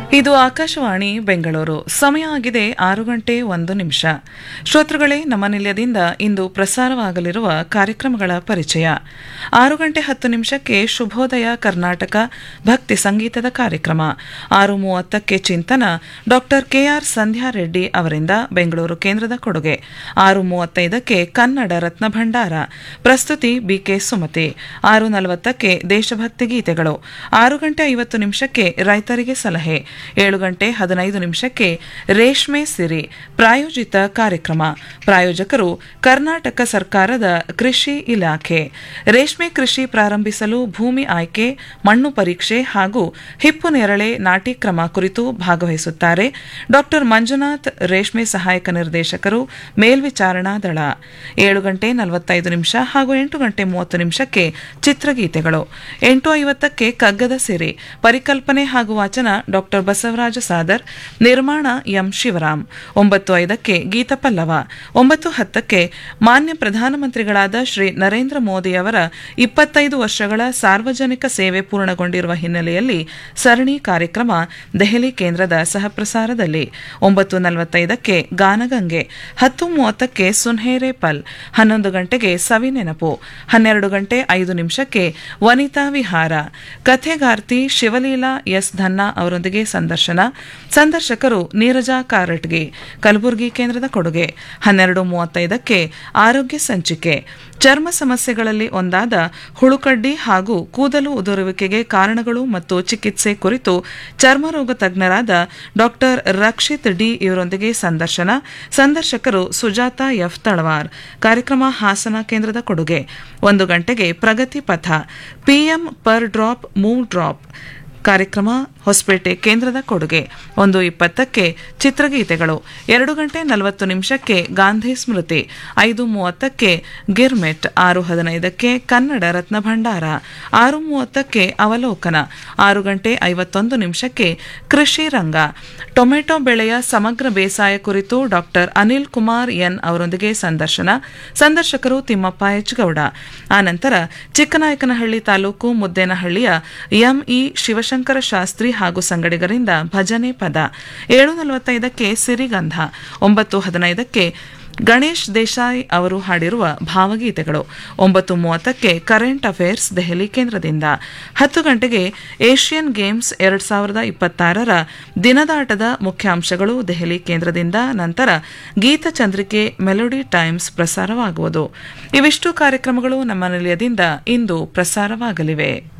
ಇದು ಆಕಾಶವಾಣಿ ಬೆಂಗಳೂರು ಸಮಯ ಆಗಿದೆ ಆರು ಗಂಟೆ ಒಂದು ನಿಮಿಷ ಶ್ರೋತೃಗಳೇ ನಮ್ಮ ನಿಲಯದಿಂದ ಇಂದು ಪ್ರಸಾರವಾಗಲಿರುವ ಕಾರ್ಯಕ್ರಮಗಳ ಪರಿಚಯ ಆರು ಗಂಟೆ ಹತ್ತು ನಿಮಿಷಕ್ಕೆ ಶುಭೋದಯ ಕರ್ನಾಟಕ ಭಕ್ತಿ ಸಂಗೀತದ ಕಾರ್ಯಕ್ರಮ ಆರು ಮೂವತ್ತಕ್ಕೆ ಚಿಂತನ ಡಾಕ್ಟರ್ ಕೆಆರ್ ಸಂಧ್ಯಾ ರೆಡ್ಡಿ ಅವರಿಂದ ಬೆಂಗಳೂರು ಕೇಂದ್ರದ ಕೊಡುಗೆ ಆರು ಮೂವತ್ತೈದಕ್ಕೆ ಕನ್ನಡ ರತ್ನ ಭಂಡಾರ ಪ್ರಸ್ತುತಿ ಬಿಕೆ ಸುಮತಿ ಆರು ನಲವತ್ತಕ್ಕೆ ದೇಶಭಕ್ತಿ ಗೀತೆಗಳು ಆರು ಗಂಟೆ ಐವತ್ತು ನಿಮಿಷಕ್ಕೆ ರೈತರಿಗೆ ಸಲಹೆ ಏಳು ಗಂಟೆ ಹದಿನೈದು ನಿಮಿಷಕ್ಕೆ ರೇಷ್ಮೆ ಸಿರಿ ಪ್ರಾಯೋಜಿತ ಕಾರ್ಯಕ್ರಮ ಪ್ರಾಯೋಜಕರು ಕರ್ನಾಟಕ ಸರ್ಕಾರದ ಕೃಷಿ ಇಲಾಖೆ ರೇಷ್ಮೆ ಕೃಷಿ ಪ್ರಾರಂಭಿಸಲು ಭೂಮಿ ಆಯ್ಕೆ ಮಣ್ಣು ಪರೀಕ್ಷೆ ಹಾಗೂ ಹಿಪ್ಪು ನೇರಳೆ ನಾಟಿ ಕ್ರಮ ಕುರಿತು ಭಾಗವಹಿಸುತ್ತಾರೆ ಡಾಕ್ಟರ್ ಮಂಜುನಾಥ್ ರೇಷ್ಮೆ ಸಹಾಯಕ ನಿರ್ದೇಶಕರು ಮೇಲ್ವಿಚಾರಣಾ ದಳ ಏಳು ಗಂಟೆ ನಲವತ್ತೈದು ನಿಮಿಷ ಹಾಗೂ ಎಂಟು ಗಂಟೆ ಮೂವತ್ತು ನಿಮಿಷಕ್ಕೆ ಚಿತ್ರಗೀತೆಗಳು ಎಂಟು ಐವತ್ತಕ್ಕೆ ಕಗ್ಗದ ಸಿರಿ ಪರಿಕಲ್ಪನೆ ಹಾಗೂ ವಾಚನ ಡಾಕ್ಟರ್ ಬಸವರಾಜ ಸಾದರ್ ನಿರ್ಮಾಣ ಎಂ ಶಿವರಾಮ್ ಒಂಬತ್ತು ಐದಕ್ಕೆ ಗೀತಪಲ್ಲವ ಒಂಬತ್ತು ಹತ್ತಕ್ಕೆ ಮಾನ್ಯ ಪ್ರಧಾನಮಂತ್ರಿಗಳಾದ ಶ್ರೀ ನರೇಂದ್ರ ಮೋದಿಯವರ ಇಪ್ಪತ್ತೈದು ವರ್ಷಗಳ ಸಾರ್ವಜನಿಕ ಸೇವೆ ಪೂರ್ಣಗೊಂಡಿರುವ ಹಿನ್ನೆಲೆಯಲ್ಲಿ ಸರಣಿ ಕಾರ್ಯಕ್ರಮ ದೆಹಲಿ ಕೇಂದ್ರದ ಸಹಪ್ರಸಾರದಲ್ಲಿ ಒಂಬತ್ತು ನಲವತ್ತೈದಕ್ಕೆ ಗಾನಗಂಗೆ ಹತ್ತು ಮೂವತ್ತಕ್ಕೆ ಸುನ್ಹೇರೆ ಪಲ್ ಹನ್ನೊಂದು ಗಂಟೆಗೆ ಸವಿ ನೆನಪು ಹನ್ನೆರಡು ಗಂಟೆ ಐದು ನಿಮಿಷಕ್ಕೆ ವನಿತಾ ವಿಹಾರ ಕಥೆಗಾರ್ತಿ ಶಿವಲೀಲಾ ಎಸ್ ಧನ್ನಾ ಅವರೊಂದಿಗೆ ಸಂದರ್ಶನ ಸಂದರ್ಶಕರು ನೀರಜಾ ಕಾರಟ್ಗೆ ಕಲಬುರಗಿ ಕೇಂದ್ರದ ಕೊಡುಗೆ ಹನ್ನೆರಡು ಮೂವತ್ತೈದಕ್ಕೆ ಆರೋಗ್ಯ ಸಂಚಿಕೆ ಚರ್ಮ ಸಮಸ್ಯೆಗಳಲ್ಲಿ ಒಂದಾದ ಹುಳುಕಡ್ಡಿ ಹಾಗೂ ಕೂದಲು ಉದುರುವಿಕೆಗೆ ಕಾರಣಗಳು ಮತ್ತು ಚಿಕಿತ್ಸೆ ಕುರಿತು ಚರ್ಮರೋಗ ತಜ್ಞರಾದ ಡಾಕ್ಟರ್ ರಕ್ಷಿತ್ ಡಿ ಇವರೊಂದಿಗೆ ಸಂದರ್ಶನ ಸಂದರ್ಶಕರು ಸುಜಾತ ಎಫ್ ತಳವಾರ್ ಕಾರ್ಯಕ್ರಮ ಹಾಸನ ಕೇಂದ್ರದ ಕೊಡುಗೆ ಒಂದು ಗಂಟೆಗೆ Pragati Patha PM per drop more crop ಕಾರ್ಯಕ್ರಮ ಹೊಸಪೇಟೆ ಕೇಂದ್ರದ ಕೊಡುಗೆ ಒಂದು ಇಪ್ಪತ್ತಕ್ಕೆ ಚಿತ್ರಗೀತೆಗಳು ಎರಡು ಗಂಟೆ ನಲವತ್ತು ನಿಮಿಷಕ್ಕೆ ಗಾಂಧಿ ಸ್ಮೃತಿ ಐದು ಮೂವತ್ತಕ್ಕೆ ಗಿರ್ಮೆಟ್ ಆರು ಹದಿನೈದಕ್ಕೆ ಕನ್ನಡ ರತ್ನ ಭಂಡಾರ ಆರು ಮೂವತ್ತಕ್ಕೆ ಅವಲೋಕನ ಆರು ಗಂಟೆ ಐವತ್ತೊಂದು ನಿಮಿಷಕ್ಕೆ ಕೃಷಿ ರಂಗ ಟೊಮೆಟೊ ಬೆಳೆಯ ಸಮಗ್ರ ಬೇಸಾಯ ಕುರಿತು ಡಾಕ್ಟರ್ ಅನಿಲ್ ಕುಮಾರ್ ಎನ್ ಅವರೊಂದಿಗೆ ಸಂದರ್ಶನ ಸಂದರ್ಶಕರು ತಿಮ್ಮಪ್ಪ ಎಚ್ ಗೌಡ ಆನಂತರ ಚಿಕ್ಕನಾಯಕನಹಳ್ಳಿ ತಾಲೂಕು ಮುದ್ದೇನಹಳ್ಳಿಯ ಎಂಇ ಶಿವಶಂಕರ ಶಾಸ್ತ್ರಿ ಹಾಗೂ ಸಂಗಡಿಗರಿಂದ ಭಜನೆ ಪದ ಏಳು ನಲವತ್ತೈದಕ್ಕೆ ಸಿರಿಗಂಧ ಒಂಬತ್ತು ಹದಿನೈದಕ್ಕೆ ಗಣೇಶ್ ದೇಸಾಯಿ ಅವರು ಹಾಡಿರುವ ಭಾವಗೀತೆಗಳು ಒಂಬತ್ತು ಮೂವತ್ತಕ್ಕೆ ಕರೆಂಟ್ ಅಫೇರ್ಸ್ ದೆಹಲಿ ಕೇಂದ್ರದಿಂದ ಹತ್ತು ಗಂಟೆಗೆ ಏಷ್ಯನ್ ಗೇಮ್ಸ್ ಎರಡ್ ಸಾವಿರದ ಇಪ್ಪತ್ತಾರರ ದಿನದಾಟದ ಮುಖ್ಯಾಂಶಗಳು ದೆಹಲಿ ಕೇಂದ್ರದಿಂದ ನಂತರ ಗೀತಚಂದ್ರಿಕೆ ಮೆಲೋಡಿ ಟೈಮ್ಸ್ ಪ್ರಸಾರವಾಗುವುದು ಇವಿಷ್ಟು ಕಾರ್ಯಕ್ರಮಗಳು ನಮ್ಮ ನಿಲಯದಿಂದ ಇಂದು ಪ್ರಸಾರವಾಗಲಿವೆ